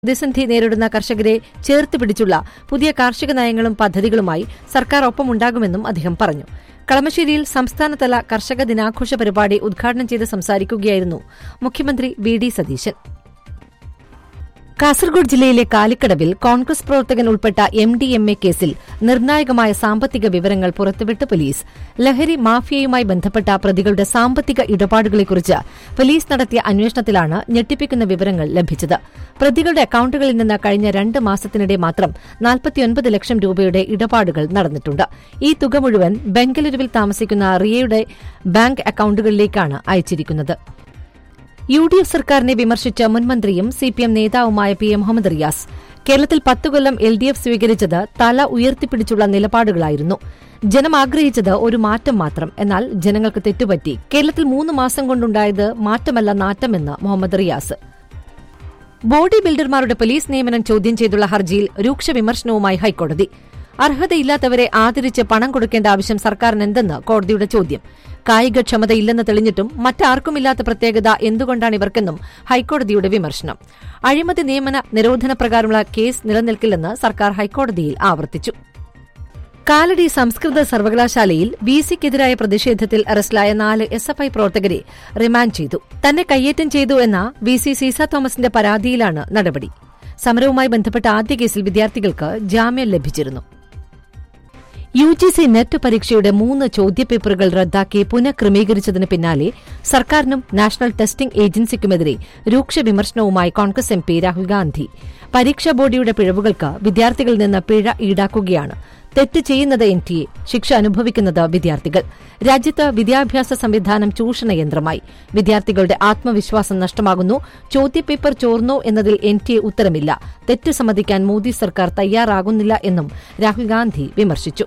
പ്രതിസന്ധി നേരിടുന്ന കർഷകരെ ചേർത്ത് പിടിച്ചുള്ള പുതിയ കാർഷിക നയങ്ങളും പദ്ധതികളുമായി സർക്കാർ ഒപ്പമുണ്ടാകുമെന്നും അദ്ദേഹം പറഞ്ഞു കളമശ്ശേരിയിൽ സംസ്ഥാനതല കർഷക ദിനാഘോഷ പരിപാടി ഉദ്ഘാടനം ചെയ്ത് സംസാരിക്കുകയായിരുന്നു മുഖ്യമന്ത്രി വി ഡി സതീശൻ കാസർഗോഡ് ജില്ലയിലെ കാലിക്കടവിൽ കോൺഗ്രസ് പ്രവർത്തകൻ ഉൾപ്പെട്ട എം ഡി എം എ കേസിൽ നിർണായകമായ സാമ്പത്തിക വിവരങ്ങൾ പുറത്തുവിട്ട് പോലീസ് ലഹരി മാഫിയയുമായി ബന്ധപ്പെട്ട പ്രതികളുടെ സാമ്പത്തിക ഇടപാടുകളെക്കുറിച്ച് പോലീസ് നടത്തിയ അന്വേഷണത്തിലാണ് ഞെട്ടിപ്പിക്കുന്ന വിവരങ്ങൾ ലഭിച്ചത് പ്രതികളുടെ അക്കൌണ്ടുകളിൽ നിന്ന് കഴിഞ്ഞ രണ്ട് മാസത്തിനിടെ മാത്രം നാൽപ്പത്തിയൊൻപത് ലക്ഷം രൂപയുടെ ഇടപാടുകൾ നടന്നിട്ടുണ്ട് ഈ തുക മുഴുവൻ ബംഗളൂരുവിൽ താമസിക്കുന്ന റിയയുടെ ബാങ്ക് അക്കൌണ്ടുകളിലേക്കാണ് അയച്ചിരിക്കുന്നത് യു ഡി എഫ് സർക്കാരിനെ വിമർശിച്ച മുൻമന്ത്രിയും സി പി എം നേതാവുമായ പി എം മുഹമ്മദ് റിയാസ് കേരളത്തിൽ പത്തു കൊല്ലം എൽ ഡി എഫ് സ്വീകരിച്ചത് തല ഉയർത്തിപ്പിടിച്ചുള്ള നിലപാടുകളായിരുന്നു ജനം ആഗ്രഹിച്ചത് ഒരു മാറ്റം മാത്രം എന്നാൽ ജനങ്ങൾക്ക് തെറ്റുപറ്റി കേരളത്തിൽ മൂന്ന് മാസം കൊണ്ടുണ്ടായത് മാറ്റമല്ല നാറ്റമെന്ന് മുഹമ്മദ് റിയാസ് ബോഡി ബിൽഡർമാരുടെ പോലീസ് നിയമനം ചോദ്യം ചെയ്തുള്ള ഹർജിയിൽ രൂക്ഷ വിമർശനവുമായി ഹൈക്കോടതി അർഹതയില്ലാത്തവരെ ആദരിച്ച് പണം കൊടുക്കേണ്ട ആവശ്യം സർക്കാരിനെന്തെന്ന് കോടതിയുടെ ചോദ്യം കായികക്ഷമതയില്ലെന്ന് തെളിഞ്ഞിട്ടും മറ്റാർക്കുമില്ലാത്ത പ്രത്യേകത എന്തുകൊണ്ടാണ് ഇവർക്കെന്നും ഹൈക്കോടതിയുടെ വിമർശനം അഴിമതി നിയമന നിരോധന പ്രകാരമുള്ള കേസ് നിലനിൽക്കില്ലെന്ന് സർക്കാർ ഹൈക്കോടതിയിൽ ആവർത്തിച്ചു കാലടി സംസ്കൃത സർവകലാശാലയിൽ വി സിക്കെതിരായ പ്രതിഷേധത്തിൽ അറസ്റ്റിലായ നാല് എസ് എഫ് ഐ പ്രവർത്തകരെ റിമാൻഡ് ചെയ്തു തന്നെ കയ്യേറ്റം ചെയ്തു എന്ന വി സി സീസ തോമസിന്റെ പരാതിയിലാണ് നടപടി സമരവുമായി ബന്ധപ്പെട്ട ആദ്യ കേസിൽ വിദ്യാർത്ഥികൾക്ക് ജാമ്യം ലഭിച്ചിരുന്നു യു ജി സി നെറ്റ് പരീക്ഷയുടെ മൂന്ന് ചോദ്യപേപ്പറുകൾ റദ്ദാക്കി പുനഃക്രമീകരിച്ചതിന് പിന്നാലെ സർക്കാരിനും നാഷണൽ ടെസ്റ്റിംഗ് ഏജൻസിക്കുമെതിരെ രൂക്ഷ വിമർശനവുമായി കോൺഗ്രസ് എം പി രാഹുൽ ഗാന്ധി പരീക്ഷാ ബോർഡിയുടെ പിഴവുകൾക്ക് വിദ്യാർത്ഥികളിൽ നിന്ന് പിഴ ഈടാക്കുകയാണ് തെറ്റ് ചെയ്യുന്നത് എൻ ടി എ ശിക്ഷ അനുഭവിക്കുന്നത് വിദ്യാർത്ഥികൾ രാജ്യത്ത് വിദ്യാഭ്യാസ സംവിധാനം ചൂഷണയന്ത്രമായി വിദ്യാർത്ഥികളുടെ ആത്മവിശ്വാസം നഷ്ടമാകുന്നു ചോദ്യപേപ്പർ ചോർന്നോ എന്നതിൽ എൻ ടി എ ഉത്തരമില്ല തെറ്റ് സമ്മതിക്കാൻ മോദി സർക്കാർ തയ്യാറാകുന്നില്ല എന്നും രാഹുൽ ഗാന്ധി വിമർശിച്ചു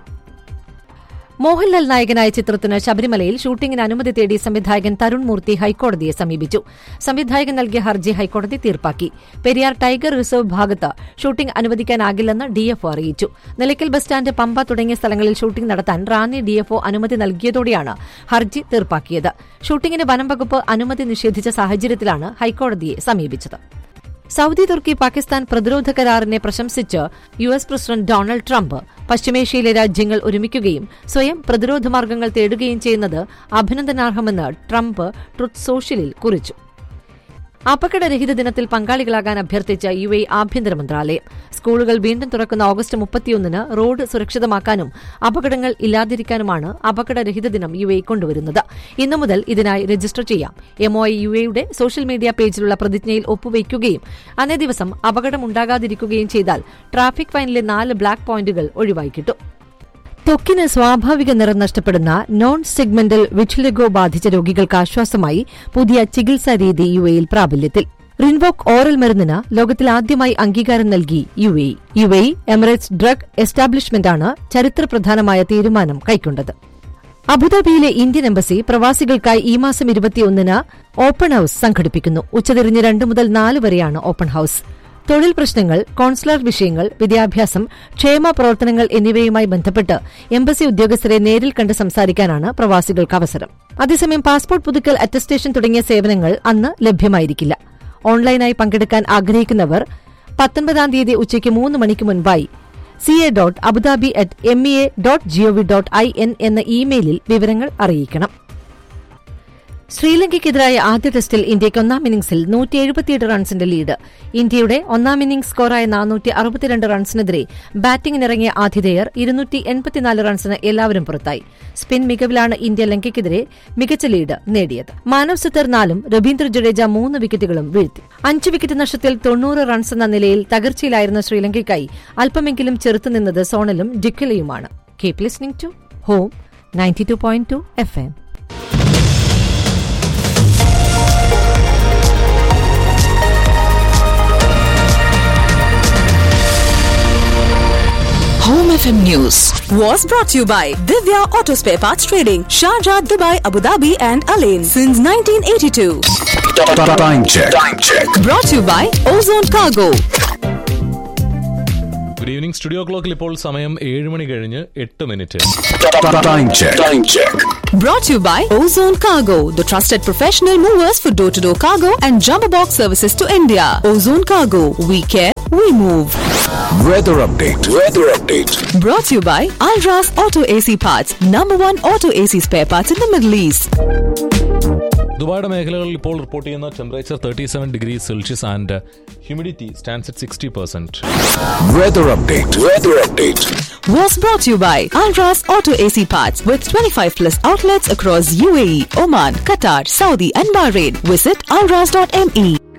മോഹൻലാൽ നായകനായ ചിത്രത്തിന് ശബരിമലയിൽ ഷൂട്ടിംഗിന് അനുമതി തേടി സംവിധായകൻ തരുൺ മൂർത്തി ഹൈക്കോടതിയെ സമീപിച്ചു സംവിധായകൻ നൽകിയ ഹർജി ഹൈക്കോടതി തീർപ്പാക്കി പെരിയാർ ടൈഗർ റിസർവ് ഭാഗത്ത് ഷൂട്ടിംഗ് അനുവദിക്കാനാകില്ലെന്ന് ഡിഎഫ്ഒ അറിയിച്ചു നിലയ്ക്കൽ ബസ് സ്റ്റാൻഡ് പമ്പ തുടങ്ങിയ സ്ഥലങ്ങളിൽ ഷൂട്ടിംഗ് നടത്താൻ റാന്നി ഡിഎഫ്ഒ അനുമതി നൽകിയതോടെയാണ് ഹർജി തീർപ്പാക്കിയത് ഷൂട്ടിംഗിന് വനം വകുപ്പ് അനുമതി നിഷേധിച്ച സാഹചര്യത്തിലാണ് ഹൈക്കോടതിയെ സമീപിച്ചത് സൌദി തുർക്കി പാകിസ്ഥാൻ പ്രതിരോധ കരാറിനെ പ്രശംസിച്ച് U S president Donald Trump പശ്ചിമേഷ്യയിലെ രാജ്യങ്ങൾ ഒരുമിക്കുകയും സ്വയം പ്രതിരോധ മാർഗങ്ങൾ തേടുകയും ചെയ്യുന്നത് അഭിനന്ദനാർഹമെന്ന് ട്രംപ് ട്രുത്ത് സോഷ്യലിൽ കുറിച്ചു അപകടരഹിത ദിനത്തിൽ പങ്കാളികളാകാൻ അഭ്യർത്ഥിച്ച യു എ ആഭ്യന്തര മന്ത്രാലയം സ്കൂളുകൾ വീണ്ടും തുറക്കുന്ന ഓഗസ്റ്റ് മുപ്പത്തിയൊന്നിന് റോഡ് സുരക്ഷിതമാക്കാനും അപകടങ്ങൾ ഇല്ലാതിരിക്കാനുമാണ് അപകടരഹിത ദിനം യു എ കൊണ്ടുവരുന്നത് ഇന്നു മുതൽ ഇതിനായി രജിസ്റ്റർ ചെയ്യാം എംഒഐ യു എയുടെ സോഷ്യൽ മീഡിയ പേജിലുള്ള പ്രതിജ്ഞയിൽ ഒപ്പുവയ്ക്കുകയും അന്നേ ദിവസം അപകടമുണ്ടാകാതിരിക്കുകയും ചെയ്താൽ ട്രാഫിക് ഫൈനിലെ നാല് ബ്ലാക്ക് പോയിന്റുകൾ ഒഴിവായി കിട്ടും ത്വക്കിന് സ്വാഭാവിക നിറം നഷ്ടപ്പെടുന്ന നോൺ സെഗ്മെന്റൽ വിറ്റിലിഗോ ബാധിച്ച രോഗികൾക്ക് ആശ്വാസമായി പുതിയ ചികിത്സാ രീതി യു എയിൽ പ്രാബല്യത്തിൽ റിൻവോക്ക് ഓറൽ മരുന്നിന് ലോകത്തിൽ ആദ്യമായി അംഗീകാരം നൽകി U A U A Emirates drug എസ്റ്റാബ്ലിഷ്മെന്റാണ് ചരിത്രപ്രധാനമായ തീരുമാനം കൈക്കൊണ്ടത് അബുദാബിയിലെ ഇന്ത്യൻ എംബസി പ്രവാസികൾക്കായി ഈ മാസം ഇരുപത്തിയൊന്നിന് ഓപ്പൺ ഹൌസ് സംഘടിപ്പിക്കുന്നു ഉച്ചതിരിഞ്ഞ് രണ്ട് മുതൽ നാല് വരെയാണ് ഓപ്പൺ ഹൌസ് തൊഴിൽ പ്രശ്നങ്ങൾ കോൺസുലർ വിഷയങ്ങൾ വിദ്യാഭ്യാസം ക്ഷേമ പ്രവർത്തനങ്ങൾ എന്നിവയുമായി ബന്ധപ്പെട്ട് എംബസി ഉദ്യോഗസ്ഥരെ നേരിൽ കണ്ട് സംസാരിക്കാനാണ് പ്രവാസികൾക്ക് അവസരം അതേസമയം പാസ്പോർട്ട് പുതുക്കൽ അറ്റസ്റ്റേഷൻ തുടങ്ങിയ സേവനങ്ങൾ അന്ന് ലഭ്യമായിരിക്കില്ല ഓൺലൈനായി പങ്കെടുക്കാൻ ആഗ്രഹിക്കുന്നവർ പത്തൊൻപതാം തീയതി ഉച്ചയ്ക്ക് മൂന്ന് മണിക്ക് മുൻപായി C A dot Abu Dhabi at M E A dot gov dot I N എന്ന ഇമെയിലിൽ വിവരങ്ങൾ അറിയിക്കണം ശ്രീലങ്കയ്ക്കെതിരായ ആദ്യ ടെസ്റ്റിൽ ഇന്ത്യയ്ക്ക് ഒന്നാം ഇന്നിംഗ്സിൽ നൂറ്റി എഴുപത്തിയെട്ട് റൺസിന്റെ ലീഡ് ഇന്ത്യയുടെ ഒന്നാം ഇന്നിംഗ്സ് സ്കോറായ നാനൂറ്റി അറുപത്തിരണ്ട് റൺസിനെതിരെ ബാറ്റിംഗിനിറങ്ങിയ ആതിഥേയർ ഇരുന്നൂറ്റി എൺപത്തിനാല് റൺസിന് എല്ലാവരും പുറത്തായി സ്പിൻ മികവിലാണ് ഇന്ത്യ ലങ്കയ്ക്കെതിരെ മികച്ച ലീഡ് നേടിയത് മാനവ് സുത്തർ നാലും രവീന്ദ്ര ജഡേജ മൂന്ന് വിക്കറ്റുകളും വീഴ്ത്തി അഞ്ച് വിക്കറ്റ് നഷ്ടത്തിൽ തൊണ്ണൂറ് റൺസ് എന്ന നിലയിൽ തകർച്ചയിലായിരുന്ന ശ്രീലങ്കയ്ക്കായി അല്പമെങ്കിലും ചെറുത്തുനിന്നത് സോണലും ഡിക്കലയുമാണ് keep listening to home ninety two point two F M Home FM News was brought to you by Divya Auto Spare Parts Trading, Sharjah, Dubai, Abu Dhabi, and Alain since 1982. Time check. Time check. Brought to you by Ozone Cargo. Good evening studio ക്ലോക്കിൽ ഇപ്പോൾ സമയം ഏഴ് മണി കഴിഞ്ഞ് എട്ട് minute Time check. Time check. Brought to you by Ozone Cargo, the trusted professional movers for door to door cargo and jumbo box services to India. Ozone Cargo, we care, we move. Weather update. Weather update. Brought to you by Alras Auto AC Parts, number one auto AC spare parts in the Middle East. ദുബായുടെ മേഖലകളിൽ ഇപ്പോൾ report ചെയ്യുന്ന temperature thirty seven degree Celsius and humidity stands at sixty percent Weather update. Weather update. Was brought to you by Alras Auto AC Parts with 25 plus outlets across UAE, Oman, Qatar, Saudi, and Bahrain. Visit alras.me.